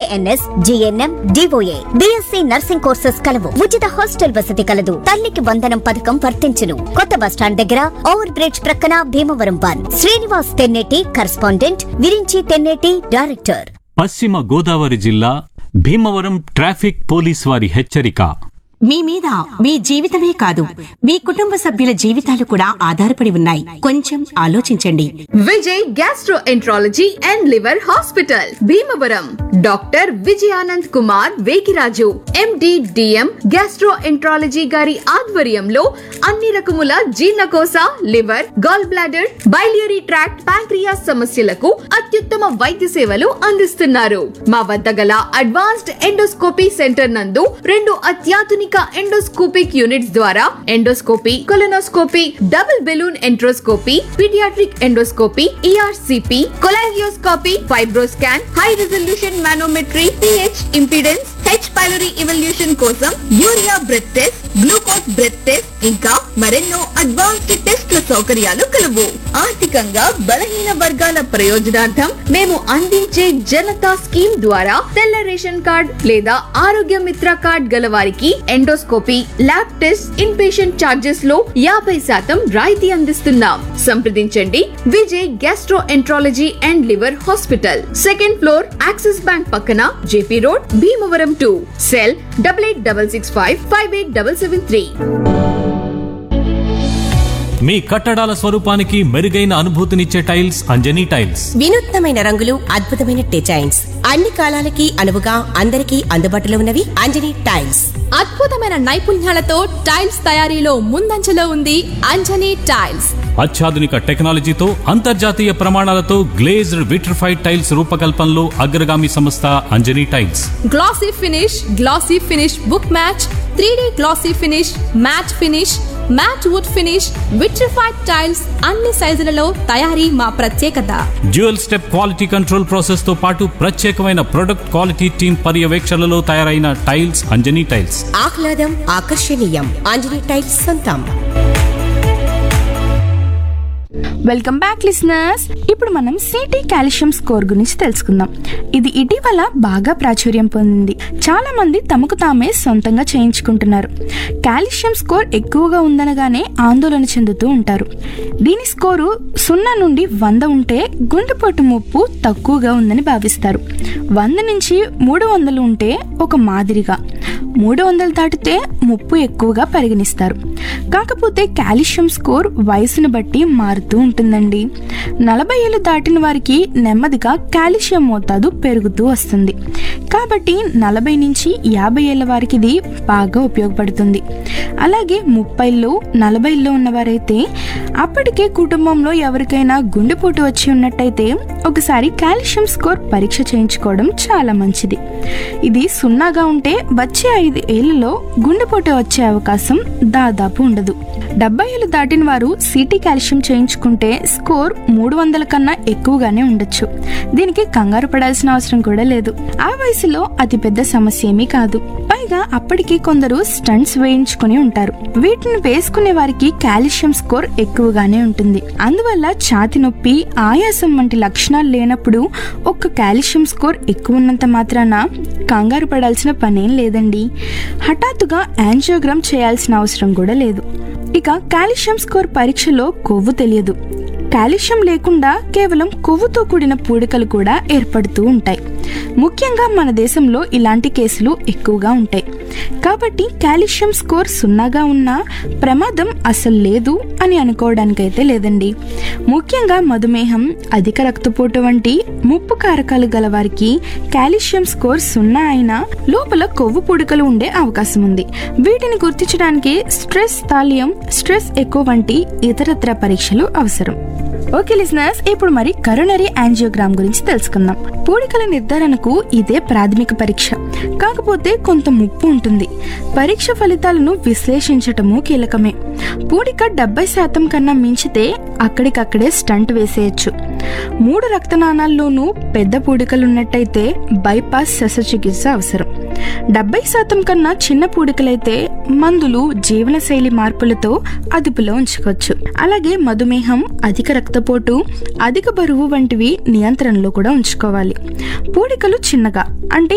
ANS GNM DOA BSc nursing courses కలవు ఉచిత hostel వసతి కలదు తల్లికి వందనం పథకం వర్తించును కొత్త బస్టాండ్ దగ్గర ఓవర్ బ్రిడ్జ్ ప్రక్కన Bhimavaram one Srinivas Tenneti correspondent Virinchi Tenneti director Paschima Godavari జిల్లా భీమవరం ట్రాఫిక్ పోలీస్ వారి హెచ్చరిక మీ మీద మీ జీవితమే కాదు మీ కుటుంబ సభ్యుల జీవితాలు కూడా ఆధారపడి ఉన్నాయి కొంచెం ఆలోచించండి Vijay gastroenterology and liver hospital Bhimavaram doctor Vijayanand Kumar Vekiraju MD DM gastroenterology గారి ఆధ్వర్యంలో అన్ని రకముల జీర్ణకోశ liver gallbladder biliary tract pancreas సమస్యలకు అత్యుత్తమ వైద్య సేవలు అందిస్తున్నారు మా వద్ద గల అడ్వాన్స్డ్ ఎండోస్కోపీ సెంటర్ నందు రెండు అత్యాధునిక ఎండోస్కోపిక్ యూనిట్స్ ద్వారా endoscopy colonoscopy double balloon enteroscopy paediatric endoscopy ERCP cholangioscopy fibroscan high resolution manometry pH impedance H pylori evaluation కోసం urea breath test glucose breath test ఇంకా మరెన్నో అడ్వాన్స్డ్ టెస్ట్ల సౌకర్యాలు కలవు ఆర్థికంగా బలహీన వర్గాల ప్రయోజనార్థం మేము అందించే జనతా స్కీమ్ ద్వారా తెల్ల రేషన్ కార్డ్ లేదా ఆరోగ్య మిత్ర కార్డ్ గల వారికి endoscopy lab test inpatient charges లో యాభై శాతం రాయితీ అందిస్తున్నాం సంప్రదించండి Vijay gastroenterology and liver hospital second floor Axis bank పక్కన JP road Bhimavaram two cell double eight double six five five eight double seven three మీ కట్టడాల స్వరూపానికి మెరుగైన అనుభూతినిచ్చే టైల్స్ అంజనీ టైల్స్ వినూత్నమైన రంగులు అద్భుతమైన డిజైన్స్ అన్ని కాలాలకి అనువుగా అందరికీ అందుబాటులో ఉన్నవి అంజనీ టైల్స్ అద్భుతమైన నైపుణ్యాలతో టైల్స్ తయారీలో ముందంజలో ఉంది అంజనీ టైల్స్ అత్యాధునిక టెక్నాలజీతో అంతర్జాతీయ ప్రమాణాలతో గ్లేజ్డ్ విట్రిఫైడ్ టైల్స్ రూపకల్పనలో అగ్రగామి సంస్థ Anjani tiles glossy finish glossy finish book match three glossy finish matt finish matt wood finish vitrified tiles అన్ని సైజులలో తయారీ మా ప్రత్యేకత dual step quality control process తో పాటు ప్రత్యేకమైన ప్రొడక్ట్ క్వాలిటీ టీమ్ పర్యవేక్షణలో తయారైన టైల్స్ అంజనీ టైల్స్ ఆహ్లాదం ఆకర్షణీయం అంజనీ టైల్స్ సొంతం వెల్కమ్ బ్యాక్ లిసనర్స్ ఇప్పుడు మనం సిటీ కాల్షియం స్కోర్ గురించి తెలుసుకుందాం ఇది ఇటీవల బాగా ప్రాచుర్యం పొందింది చాలా మంది తమకు తామే సొంతంగా చేయించుకుంటున్నారు కాల్షియం స్కోర్ ఎక్కువగా ఉందనగానే ఆందోళన చెందుతూ ఉంటారు దీని స్కోరు సున్నా నుండి వంద ఉంటే గుండెపోటు ముప్పు తక్కువగా ఉందని భావిస్తారు వంద నుంచి మూడు వందలు ఉంటే ఒక మాదిరిగా మూడు వందలు దాటితే ముప్పు ఎక్కువగా పరిగణిస్తారు కాకపోతే కాల్షియం స్కోర్ వయసును బట్టి మారుతూ ఉంటుందండి నలభై ఏళ్ళు దాటిన వారికి నెమ్మదిగా కాల్షియం మోతాదు పెరుగుతూ వస్తుంది కాబట్టి నలభై నుంచి యాభై ఏళ్ళ వారికి ఇది బాగా ఉపయోగపడుతుంది అలాగే ముప్పైలో నలభైలో ఉన్నవారైతే అప్పటికే కుటుంబంలో ఎవరికైనా గుండెపోటు వచ్చి ఉన్నట్టయితే ఒకసారి కాల్షియం స్కోర్ పరీక్ష చేయించుకోవడం చాలా మంచిది ఇది సున్నాగా ఉంటే వచ్చే ఐదు ఏళ్లలో గుండెపోటు వచ్చే అవకాశం దాదాపు ఉండదు డెబ్బై ఏళ్ళు దాటిన వారు సిటీ కాల్షియం చేయించుకుంటే స్కోర్ మూడు వందల కన్నా ఎక్కువగానే ఉండొచ్చు దీనికి కంగారు పడాల్సిన అవసరం కూడా లేదు ఆ వయసులో అతిపెద్ద సమస్య ఏమీ కాదు పైగా అప్పటికి కొందరు స్టంట్స్ వేయించుకుని ఉంటారు వీటిని వేసుకునే వారికి కాల్షియం స్కోర్ ఎక్కువగానే ఉంటుంది అందువల్ల ఛాతి నొప్పి ఆయాసం వంటి లక్షణాలు లేనప్పుడు ఒక్క కాల్షియం స్కోర్ ఎక్కువ ఉన్నంత మాత్రాన కంగారు పడాల్సిన పనేం లేదండి హఠాత్తుగా యాంజియోగ్రామ్ చేయాల్సిన అవసరం కూడా లేదు ఇక కాల్షియం స్కోర్ పరీక్షలో కొవ్వు తెలియదు కాల్షియం లేకుండా కేవలం కొవ్వుతో కూడిన పూడికలు కూడా ఏర్పడుతూ ఉంటాయి ముఖ్యంగా మన దేశంలో ఇలాంటి కేసులు ఎక్కువగా ఉంటాయి కాబట్టి కాల్షియం స్కోర్ సున్నాగా ఉన్నా ప్రమాదం అసలు లేదు అని అనుకోవడానికైతే లేదండి ముఖ్యంగా మధుమేహం అధిక రక్తపోటు వంటి ముప్పు కారకాలు గల వారికి కాల్షియం స్కోర్ సున్నా అయినా లోపల కొవ్వు పుడకలు ఉండే అవకాశం ఉంది వీటిని గుర్తించడానికి స్ట్రెస్ తాలియం స్ట్రెస్ ఎక్కువ వంటి ఇతరత్ర పరీక్షలు అవసరం ఓకే లిజనర్స్ ఇప్పుడు మరి కరోనరీ యాంజియోగ్రామ్ గురించి తెలుసుకుందాం పూడికల నిర్ధారణకు ఇదే ప్రాథమిక పరీక్ష కాకపోతే కొంత ముప్పు ఉంటుంది పరీక్ష ఫలితాలను విశ్లేషించటము కీలకమే పూడిక డెబ్బై శాతం కన్నా మించితే అక్కడికక్కడే స్టంట్ వేసేయచ్చు మూడు రక్తనాళాల్లోనూ పెద్ద పూడికలున్నట్టయితే బైపాస్ శస్త్రచికిత్స అవసరం డెబ్బై శాతం కన్నా చిన్న పూడికలైతే మందులు జీవనశైలి మార్పులతో అదుపులో ఉంచుకోవచ్చు అలాగే మధుమేహం అధిక రక్తపోటు అధిక బరువు వంటివి నియంత్రణలో కూడా ఉంచుకోవాలి పూడికలు చిన్నగా అంటే